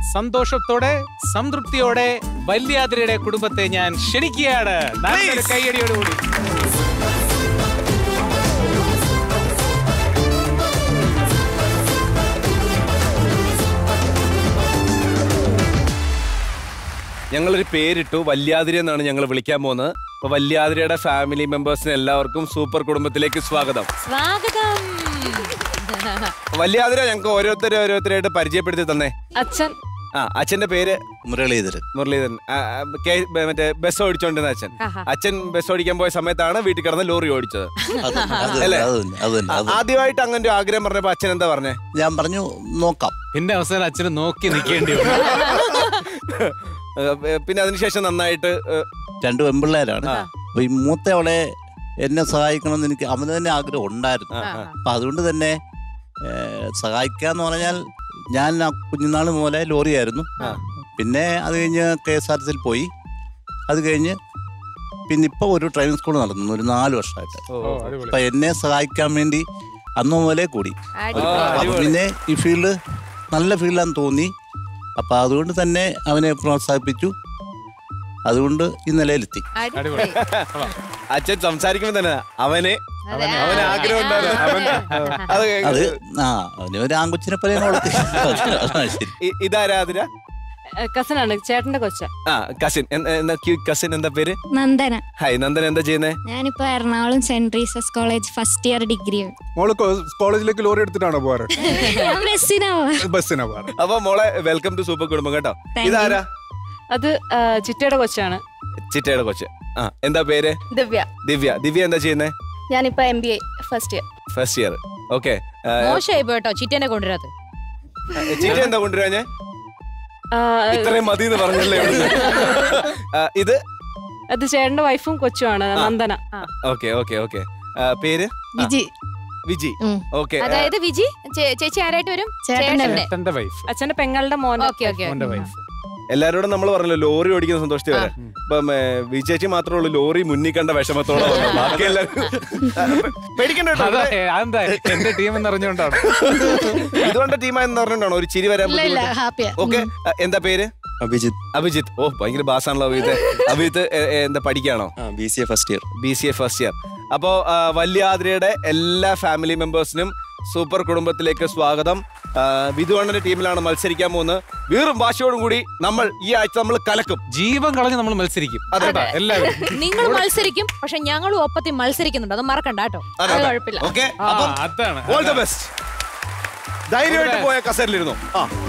സന്തോഷത്തോടെ സംതൃപ്തിയോടെ വല്യാതിരയുടെ കുടുംബത്തെ ഞാൻ ക്ഷണിക്കുകയാണ് നല്ലൊരു കൈയടിയോടുകൂടി ഞങ്ങളൊരു പേരിട്ടു വല്യാതിരി എന്നാണ് ഞങ്ങൾ വിളിക്കാൻ പോകുന്നത് അപ്പൊ വല്യാതിരിയുടെ ഫാമിലി മെമ്പേഴ്സിന് എല്ലാവർക്കും സൂപ്പർ കുടുംബത്തിലേക്ക് സ്വാഗതം സ്വാഗതം വല്യാതിര ഞങ്ങൾക്ക് ഓരോരുത്തരെ ഓരോരുത്തരായിട്ട് പരിചയപ്പെടുത്തി തന്നെ അച്ഛൻ ആ അച്ഛന്റെ പേര് മുരളീധരൻ മുരളീധരൻ ആ, ആ, കെ- ബ- മറ്റേ ബസ് ഓടിച്ചോണ്ടിരുന്ന അച്ഛൻ അച്ഛൻ ബസ് ഓടിക്കാൻ പോയ സമയത്താണ് വീട്ടിൽ കിടന്ന് ലോറി ഓടിച്ചത് അത് അത് അല്ലേ? അത് തന്നെ അത് തന്നെ അത് ആദ്യമായിട്ട് അങ്ങനെ ഒരു ആഗ്രഹം പറഞ്ഞപ്പോ അച്ഛൻ എന്താ പറഞ്ഞേ ഞാൻ പറഞ്ഞു നോക്കാം പിന്നെ അവസാനം അച്ഛന് നോക്കി നിൽക്കേണ്ടി വന്നു ഏ, പിന്നെ അതിനുശേഷം നന്നായിട്ട് ഏ, രണ്ട് പെൺപിള്ളേരാണ് അപ്പൊ ഈ മൂത്തവളെ എന്നെ സഹായിക്കണമെന്ന് എനിക്ക് അവന് തന്നെ ആഗ്രഹം ഉണ്ടായിരുന്നു ആ, ആ. അപ്പൊ അതുകൊണ്ട് തന്നെ ഏ, സഹായിക്കാന്ന് പറഞ്ഞാൽ ഞാൻ ആ കുഞ്ഞുനാൾ മുതലേ ലോറിയായിരുന്നു ആ. പിന്നെ അത് കഴിഞ്ഞ് കെ എസ് ആർ ടി സിയിൽ പോയി അത് കഴിഞ്ഞ് പിന്നെ ഇപ്പൊ ഒരു ഡ്രൈവിംഗ് സ്കൂൾ നടത്തുന്നു ഒരു നാല് വർഷമായിട്ട് ഓ, ഓ, അടിപൊളി. അപ്പൊ എന്നെ സഹായിക്കാൻ വേണ്ടി അന്ന് മുതലേ കൂടി ആ, അപ്പൊ അടിപൊളി. പിന്നെ ഈ ഫീൽഡ് നല്ല ഫീൽഡാന്ന് തോന്നി അപ്പൊ അതുകൊണ്ട് തന്നെ അവനെ പ്രോത്സാഹിപ്പിച്ചു അതുകൊണ്ട് ഈ നിലയിലെത്തി അടിപൊളി അച്ഛൻ സംസാരിക്കുമ്പോ തന്നെ അവനെ അവന് ആഗ്രഹം ഉണ്ടായിരുന്നു അവൻ അത് അത് ആ അവന് ഒരു ആങ്കൊച്ചിനെ പോലെ വളർത്തി ആ, ശരി ഇ- ഇതാരാ അതിര കസനാണ് ചേട്ടന്റെ കൊച്ച ആ കസിൻ എന്താ കസിൻ എന്താ പേര് നന്ദന ഹായ് നന്ദൻ എന്താ ചെയ്യുന്നേ ഞാനിപ്പോ Ernakulam saint Teresa's college first year degree മോള് കോ- കോളേജിലേക്ക് ലോറി എടുത്തിട്ടാണോ പോവാറ് ഞാൻ ബസ്സിനാ പോവാ. ബസ്സിനാ പോവാറ് അപ്പൊ മോളെ വെൽക്കം ടു സൂപ്പർ കുടുംബം കേട്ടോ Thank you. ഇതാരാ അത് ആ, ചിറ്റയുടെ കൊച്ചാണ് ചിറ്റയുടെ കൊച്ച് ആ എന്താ പേര് ദിവ്യ ദിവ്യ ദിവ്യ എന്താ ചെയ്യുന്നേ ഞാനിപ്പോ M B A first year first year okay മോശമായി പോട്ടോ ചിറ്റനെ കൊണ്ടുവരാത് ചിറ്റ എന്താ കൊണ്ടുവരാഞ്ഞേ ആ, ഇത്രയും മതി എന്ന് പറഞ്ഞല്ലേ ഇവിടുന്ന്. ആ, ഇത് അത് ചേട്ടന്റെ വൈഫും കൊച്ചുമാണ് നന്ദന ഓക്കെ ഓക്കെ ഓക്കെ പേര് വിജി വിജി ഉം. ഓക്കെ അതായത് വിജി ചേ- ചേച്ചി ആരായിട്ട് വരും ചേട്ടൻ്റെ ചേട്ടന്റെ. ചേട്ടന്റെ വൈഫ് അച്ഛന്റെ പെങ്ങളുടെ മോൻ ഓക്കെ ഓക്കെ മോന്റെ വൈഫ് എല്ലാരോടും നമ്മൾ പറഞ്ഞല്ലോ ലോറി ഓടിക്കുന്ന സന്തോഷത്തിൽ വരാൻ ഇപ്പം ഏ, വിജേച്ചി മാത്രമേ ഉള്ളൂ ലോറി മുന്നിൽ കണ്ട വിഷമത്തോടെ വന്നത്. ബാക്കി എല്ലാവരും പേടിക്കണ്ട കേട്ടോ. അതാ ഏ, അതെന്താ എന്റെ ടീം എന്ന് അറിഞ്ഞുകൊണ്ടാണ് ഇതുകൊണ്ട് ടീമായെന്ന് പറഞ്ഞിട്ടാണോ ഒരു ചിരി വരാൻ ഹാപ്പിയാ ഓക്കെ എന്താ പേര് അഭിജിത്ത് അഭിജിത്ത് ഓ ഭയങ്കര ബാസാണല്ലോ അഭിജിത്ത് അഭിജിത്ത് ഏ, ഏ, എന്താ പഠിക്കാണോ B C A first year B C A first year അപ്പോ ആ, വല്യാദ്രയുടെ എല്ലാ ഫാമിലി മെമ്പേഴ്സിനും സൂപ്പർ കുടുംബത്തിലേക്ക് സ്വാഗതം ആ, വിധുവണ്ണന്റെ ടീമിലാണ് മത്സരിക്കാൻ പോകുന്നത് വീറും വാശിയോടും കൂടി നമ്മൾ ഈ ആഴ്ച നമ്മൾ കലക്കും ജീവൻ കളഞ്ഞ് നമ്മൾ മത്സരിക്കും അതെട്ടാ എല്ലാവരും നിങ്ങൾ മത്സരിക്കും പക്ഷെ ഞങ്ങളും ഒപ്പത്തിൽ മത്സരിക്കുന്നുണ്ട് അത് മറക്കണ്ട കേട്ടോ അതെ, അത് അതെ. കുഴപ്പമില്ല ഓക്കെ ആ, അപ്പം അതാണ് ഓൾ ദ ബെസ്റ്റ് ധൈര്യമായിട്ട് പോയ കസേരയിലിരുന്നു ആ